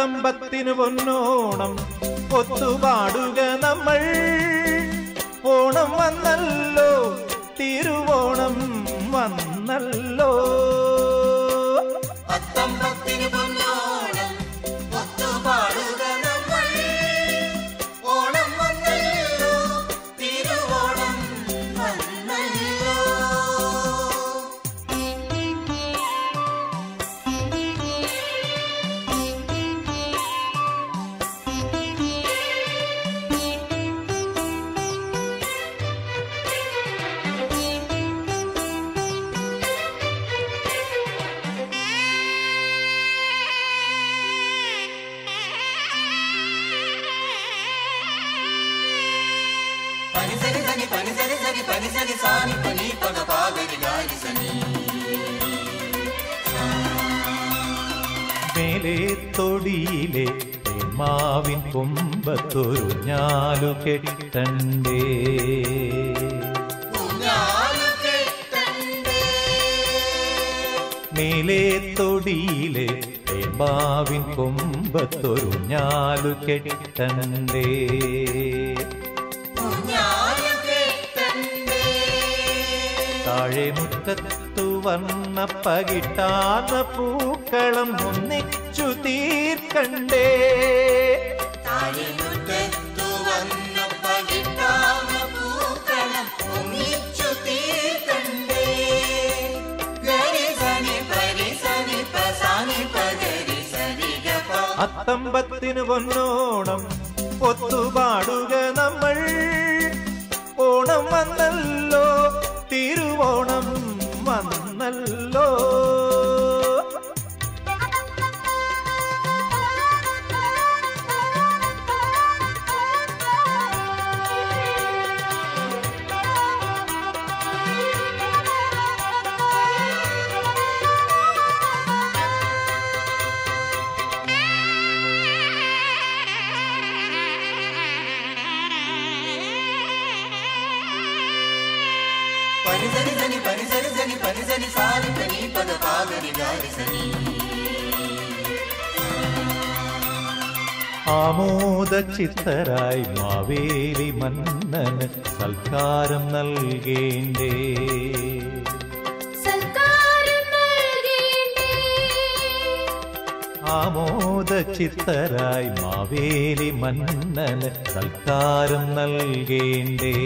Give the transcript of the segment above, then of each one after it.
അത്തമ്പത്തിന് പൊന്നോണം ഒത്തുപാടുക നമ്മൾ ഓണം വന്നല്ലോ തിരുവോണം വന്നല്ലോ അത്തമ്പത്തിന് പൊന്നോണം ഒത്തുപാടുക നമ്മൾ ഓണം വന്നല്ലോ തിരുവോണം വന്നല്ലോ పనిసరి సని పనిసరి సని పనిసరి సాని పని పగ పాగరి గారి సని മേലെ തൊടിയിലെ മാവിൻ കൊമ്പത്തൊരു ഞാലു കെട്ടണ്ടേ ഊഞ്ഞാലു കെട്ടണ്ടേ മേലെ തൊടിയിലെ മാവിൻ കൊമ്പത്തൊരു ഞാലു കെട്ടണ്ടേ ഊഞ്ഞാലു കെട്ടണ്ടേ താഴെ മുറ്റത്തു വന്ന പകിട്ടാത്ത പൂക്കളം ഒന്നിച്ചു തീർക്കണ്ടേ താഴിമുറ്റത്തു വന്ന പകിട്ടാന്ന പൂക്കളം ഒന്നിച്ചു തീർക്കണ്ടേ ഗരി സനി പരി സനി പസാനി പഗരി സരി ഗപ അത്തമ്പത്തിന് പൊന്നോണം ഒത്തുപാടുക നമ്മൾ ഓണം വന്നല്ലോ തിരുവോണം വന്നല്ലോ పనిసరి సని పనిసరి సని పనిసరి సాని పని పద పాగరి గారి సని ആമോദ ചിത്തരായി മാവേലി മന്നന് സൽക്കാരം നൽകേണ്ടേ സൽക്കാരം നൽകേണ്ടേ ആമോദ ചിത്തരായി മാവേലി മന്നന് സൽക്കാരം നൽകേണ്ടേ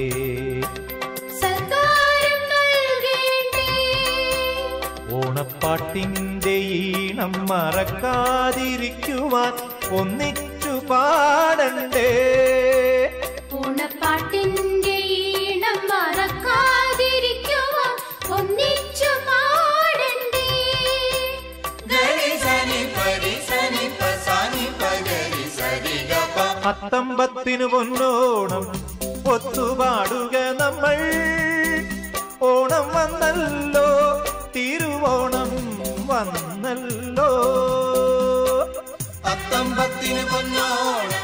സൽക്കാരം നൽകേണ്ടേ ഓണപ്പാട്ടിന്റെ ഈണം മറക്കാതിരിക്കുവാൻ ഒന്നിച്ചു പാടണ്ടേ ഓണപ്പാട്ടിന്റെ ഈണം മറക്കാതിരിക്കുവാൻ ഒന്നിച്ചു പാടണ്ടേ ഗരി സനി പരി സനി പസാനി പഗരി സരി ഗപ അത്തമ്പത്തിന് പൊന്നോണം ഒത്തുപാടുക നമ്മൾ ഓണം വന്നല്ലോ തിരുവോണം വന്നല്ലോ അത്തമ്പത്തിന് പൊന്നോണം